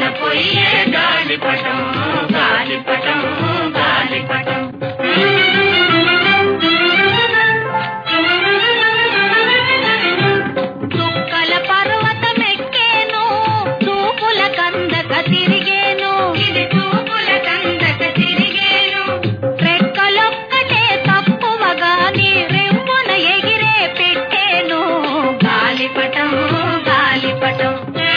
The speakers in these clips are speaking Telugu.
పొయ్యే గాలిపటం గాలిపటం గాలిపటం చుక్కల పర్వతమెక్కేను చూపుల కందక తిరిగేను ఇది చూపుల కందక తిరిగేను రెక్కలొక్కటే తక్కువగాని రివ్వున ఎగిరే పెట్టేను గాలిపటం గాలిపటం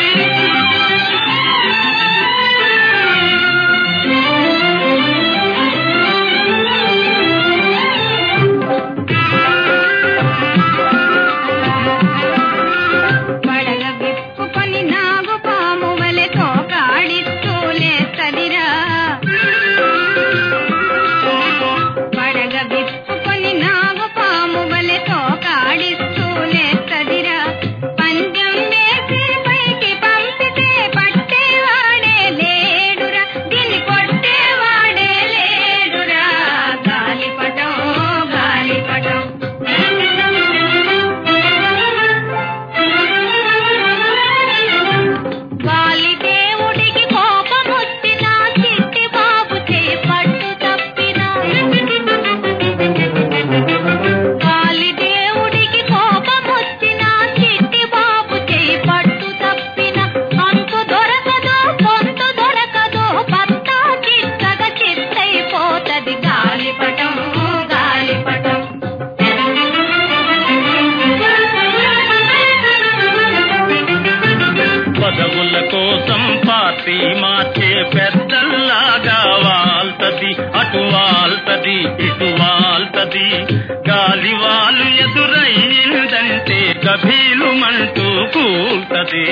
పడగ విప్పుకొని నాగు పాము వలె తోకాడిస్తూ లేస్తదిరా పడగ విప్పుకొని నాగు పాము వలె తోకాడిస్తూ లేస్తదిరా పందెం వేసి పైకి పంపితే పట్టేవాడే లేడురా దీన్ని కొట్టేవాడే లేడురా గాలిపటం గాలిపటం గాలి దేవుడికి కోపమొచ్చిన చిట్టి బాబు చేయి పట్టు తప్పిన గాలి దేవుడికి కోపమొచ్చిన చిట్టి బాబు చేయి పట్టు తప్పిన అంతు దొరకదు పొంతు దొరకదు పత్తా చిక్కగా చిత్తైపోతది గాలిపటం గాలిపటం పదవుల కోసం పార్టీ మార్చే పెద్దల్లాగా వాల్తది అటు వాల్తది ఇటు వాల్తది గాలి వాళ్ళు ఎదురయ్యిందంటే గభీలుమంటూ కూల్తది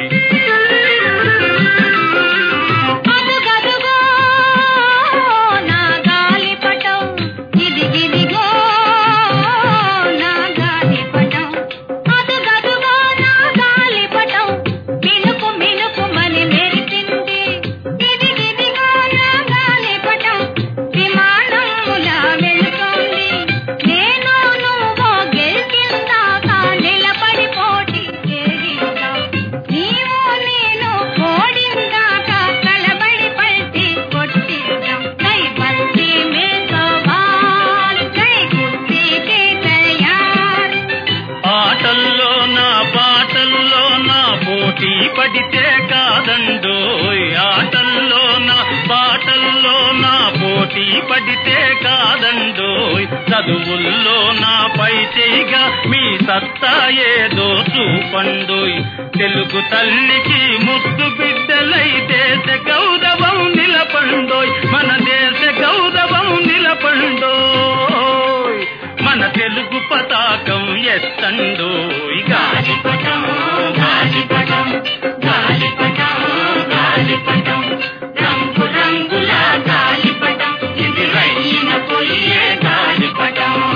అదుగదుగో నా గాలిపటం ఇదిగిదిగో నా గాలిపటం అదుగదుగో నా గాలిపటం మినుకు మినుకు మని మెరిసింది ఇదిగిదిగో నా గాలిపటం విమానములా వెళుతోంది నేను నువ్వు గెలిచిందాక నిలబడి పోటీ చేయిందా నీవు నేను ఓడిందాక కలబడి పల్టి కొట్టిద్దాం కై బస్తీ మే సవాల్ కై కుస్తీ కే తయార్ ఆటల్లో నా పాటల్లో నా పోటీ పడితే కాదండోయ్ ఆటల్లో నా పాటల్లో నా పోటీ పడితే కాదండోయ్ చదువుల్లో నా పై చేయిగా మీ సత్తా ఏదో చూపండోయ్ తెలుగు తల్లికి ముద్దు బిడ్డలై దేశ గౌరవం నిలపండోయ్ మన దేశ గౌరవం నిలపండోయ్ మన తెలుగు పతాకం ఎత్తండోయ్ గాలిపటం గాలిపటం గాలిపటం గాలిపటం రంగు రంగుల గాలిపటం ఇది రైన పొయ్యే గాలిపటం